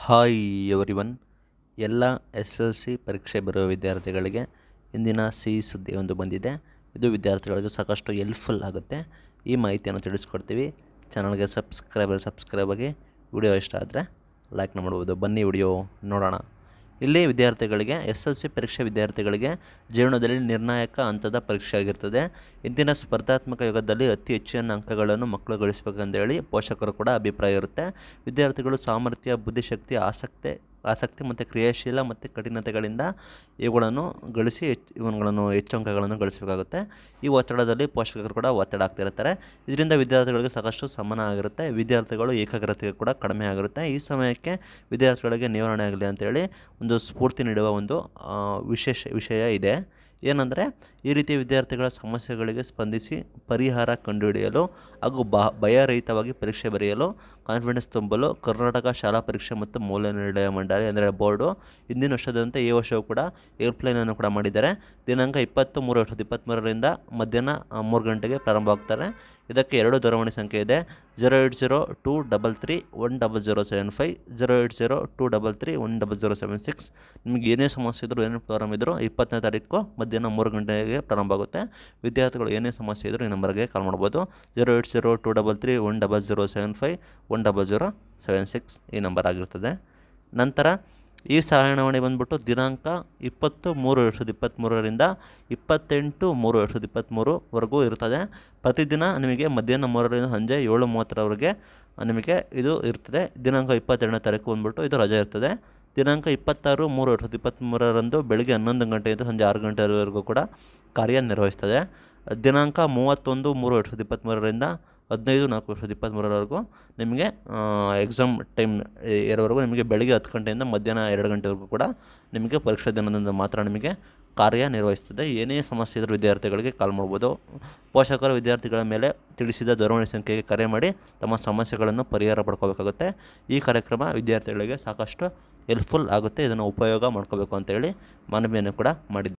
hi everyone ಎಲ್ಲ S L C ಪರೀಕ್ಷೆ ಬರುವ ವಿದ್ಯಾರ್ಥಿಗಳಿಗೆ ಇಂದಿನ ಸಿಹಿ ಸುದ್ದಿ ಒಂದು ಬಂದಿದೆ ಇದು ವಿದ್ಯಾರ್ಥಿಗಳಿಗೆ ಸಾಕಷ್ಟು ಎಲ್ಪ್ಫುಲ್ ಆಗುತ್ತೆ ಈ ಮಾಹಿತಿಯನ್ನು ತಿಳಿಸ್ಕೊಡ್ತೀವಿ ಚಾನಲ್ಗೆ ಸಬ್ಸ್ಕ್ರೈಬರ್ ಸಬ್ಸ್ಕ್ರೈಬ್ ಆಗಿ ವಿಡಿಯೋ ಇಷ್ಟ ಆದರೆ ಲೈಕ್ ಮಾಡ್ಬೋದು ಬನ್ನಿ ವಿಡಿಯೋ ನೋಡೋಣ ಇಲ್ಲಿ ವಿದ್ಯಾರ್ಥಿಗಳಿಗೆ ಎಸ್ ಎಲ್ ಸಿ ಪರೀಕ್ಷೆ ವಿದ್ಯಾರ್ಥಿಗಳಿಗೆ ಜೀವನದಲ್ಲಿ ನಿರ್ಣಾಯಕ ಹಂತದ ಪರೀಕ್ಷೆ ಆಗಿರ್ತದೆ ಇಂದಿನ ಸ್ಪರ್ಧಾತ್ಮಕ ಯುಗದಲ್ಲಿ ಅತಿ ಹೆಚ್ಚಿನ ಅಂಕಗಳನ್ನು ಮಕ್ಕಳು ಗಳಿಸಬೇಕಂತೇಳಿ ಪೋಷಕರು ಕೂಡ ಅಭಿಪ್ರಾಯ ಇರುತ್ತೆ ವಿದ್ಯಾರ್ಥಿಗಳು ಸಾಮರ್ಥ್ಯ ಬುದ್ಧಿಶಕ್ತಿ ಆಸಕ್ತಿ ಆಸಕ್ತಿ ಮತ್ತು ಕ್ರಿಯಾಶೀಲ ಮತ್ತು ಕಠಿಣತೆಗಳಿಂದ ಇವುಗಳನ್ನು ಗಳಿಸಿ ಹೆಚ್ಚು ಇವುಗಳನ್ನು ಹೆಚ್ಚು ಅಂಕಗಳನ್ನು ಗಳಿಸಬೇಕಾಗುತ್ತೆ ಈ ಒತ್ತಡದಲ್ಲಿ ಪೋಷಕರು ಕೂಡ ಒತ್ತಡ ಆಗ್ತಿರ್ತಾರೆ ಇದರಿಂದ ವಿದ್ಯಾರ್ಥಿಗಳಿಗೆ ಸಾಕಷ್ಟು ಸಮನ ಆಗಿರುತ್ತೆ ವಿದ್ಯಾರ್ಥಿಗಳು ಏಕಾಗ್ರತೆ ಕೂಡ ಕಡಿಮೆ ಆಗಿರುತ್ತೆ ಈ ಸಮಯಕ್ಕೆ ವಿದ್ಯಾರ್ಥಿಗಳಿಗೆ ನಿವಾರಣೆ ಆಗಲಿ ಅಂತೇಳಿ ಒಂದು ಸ್ಫೂರ್ತಿ ನೀಡುವ ಒಂದು ಆ, ವಿಶೇಷ ವಿಷಯ ಇದೆ ಏನಂದರೆ ಈ ರೀತಿ ವಿದ್ಯಾರ್ಥಿಗಳ ಸಮಸ್ಯೆಗಳಿಗೆ ಸ್ಪಂದಿಸಿ ಪರಿಹಾರ ಕಂಡುಹಿಡಿಯಲು ಹಾಗೂ ಬ ಭಯರಹಿತವಾಗಿ ಪರೀಕ್ಷೆ ಬರೆಯಲು ಕಾನ್ಫಿಡೆನ್ಸ್ ತುಂಬಲು ಕರ್ನಾಟಕ ಶಾಲಾ ಪರೀಕ್ಷೆ ಮತ್ತು ಮೌಲ್ಯ ನಿರ್ಣಯ ಮಂಡಳಿ ಅಂದರೆ ಬೋರ್ಡು ಹಿಂದಿನ ವರ್ಷದಂತೆ ಈ ವರ್ಷವೂ ಕೂಡ ಏರ್ಪ್ಲೈನನ್ನು ಕೂಡ ಮಾಡಿದ್ದಾರೆ ದಿನಾಂಕ ಇಪ್ಪತ್ತು ಮೂರು ಎರಡು ಸಾವಿರದ ಇಪ್ಪತ್ತ್ಮೂರರಿಂದ ಮಧ್ಯಾಹ್ನ ಆ, ಮೂರು ಗಂಟೆಗೆ ಪ್ರಾರಂಭ ಆಗ್ತಾರೆ ಇದಕ್ಕೆ ಎರಡು ದೂರವಾಣಿ ಸಂಖ್ಯೆ ಇದೆ zero eight zero two double three one double zero seven five zero eight zero two double three one double zero seven six ನಿಮಗೆ ಏನೇ ಸಮಸ್ಯೆ ಇದ್ದರೂ ಏನೇ ಪ್ರಾಬ್ಲಮ್ ಇದ್ದರೂ ಇಪ್ಪತ್ತನೇ ತಾರೀಕು ಮಧ್ಯಾಹ್ನ ಮೂರು ಗಂಟೆಗೆ ಪ್ರಾರಂಭ ಆಗುತ್ತೆ ವಿದ್ಯಾರ್ಥಿಗಳು ಏನೇ ಸಮಸ್ಯೆ ಇದ್ದರೂ ಈ ನಂಬರ್ಗೆ ಕಾಲ್ ಮಾಡ್ಬೋದು zero eight zero two double three one double zero seven five one double zero seven six ಈ ನಂಬರ್ ಆಗಿರ್ತದೆ ನಂತರ ಈ ಸಹಾಯವಾಣಿ ಬಂದ್ಬಿಟ್ಟು ದಿನಾಂಕ ಇಪ್ಪತ್ತು ಮೂರು ಎರಡು ಸಾವಿರದ ಇಪ್ಪತ್ತ್ಮೂರರಿಂದ ಇಪ್ಪತ್ತೆಂಟು ಮೂರು ಎರಡು ಸಾವಿರದ ಇಪ್ಪತ್ತ್ಮೂರುವರೆಗೂ ಇರ್ತದೆ ಪ್ರತಿದಿನ ನಿಮಗೆ ಮಧ್ಯಾಹ್ನ ಮೂರರಿಂದ ಸಂಜೆ ಏಳು ಮೂವತ್ತರವರೆಗೆ ನಿಮಗೆ ಇದು ಇರ್ತದೆ ದಿನಾಂಕ ಇಪ್ಪತ್ತೆರಡನೇ ತಾರೀಕು ಬಂದ್ಬಿಟ್ಟು ಇದು ರಜೆ ಇರ್ತದೆ ದಿನಾಂಕ ಇಪ್ಪತ್ತಾರು ಮೂರು ಎರಡು ಸಾವಿರದ ಇಪ್ಪತ್ತ್ಮೂರರಂದು ಬೆಳಗ್ಗೆ ಹನ್ನೊಂದು ಗಂಟೆಯಿಂದ ಸಂಜೆ ಆರು ಗಂಟೆವರೆಗೂ ಕೂಡ ಕಾರ್ಯನಿರ್ವಹಿಸ್ತದೆ ದಿನಾಂಕ ಮೂವತ್ತೊಂದು ಮೂರು ಎರಡು ಸಾವಿರದ ಇಪ್ಪತ್ತ್ಮೂರರಿಂದ ಹದಿನೈದು ನಾಲ್ಕು ಎರಡು ಸಾವಿರದ ಇಪ್ಪತ್ತ್ಮೂರವರೆಗೂ ನಿಮಗೆ ಎಕ್ಸಾಮ್ ಟೈಮ್ ಇರೋವರೆಗೂ ನಿಮಗೆ ಬೆಳಗ್ಗೆ ಹತ್ತು ಗಂಟೆಯಿಂದ ಮಧ್ಯಾಹ್ನ ಎರಡು ಗಂಟೆವರೆಗೂ ಕೂಡ ನಿಮಗೆ ಪರೀಕ್ಷಾ ದಿನದಿಂದ ಮಾತ್ರ ನಿಮಗೆ ಕಾರ್ಯನಿರ್ವಹಿಸ್ತದೆ ಏನೇ ಸಮಸ್ಯೆ ಇದ್ದರೂ ವಿದ್ಯಾರ್ಥಿಗಳಿಗೆ ಕಾಲ್ ಮಾಡ್ಬೋದು ಪೋಷಕರು ವಿದ್ಯಾರ್ಥಿಗಳ ಮೇಲೆ ತಿಳಿಸಿದ ದೂರವಾಣಿ ಸಂಖ್ಯೆಗೆ ಕರೆ ಮಾಡಿ ತಮ್ಮ ಸಮಸ್ಯೆಗಳನ್ನು ಪರಿಹಾರ ಪಡ್ಕೋಬೇಕಾಗುತ್ತೆ ಈ ಕಾರ್ಯಕ್ರಮ ವಿದ್ಯಾರ್ಥಿಗಳಿಗೆ ಸಾಕಷ್ಟು ಹೆಲ್ಪ್ಫುಲ್ ಆಗುತ್ತೆ ಇದನ್ನು ಉಪಯೋಗ ಮಾಡ್ಕೋಬೇಕು ಅಂತೇಳಿ ಮನವಿಯನ್ನು ಕೂಡ ಮಾಡಿದ್ದೆ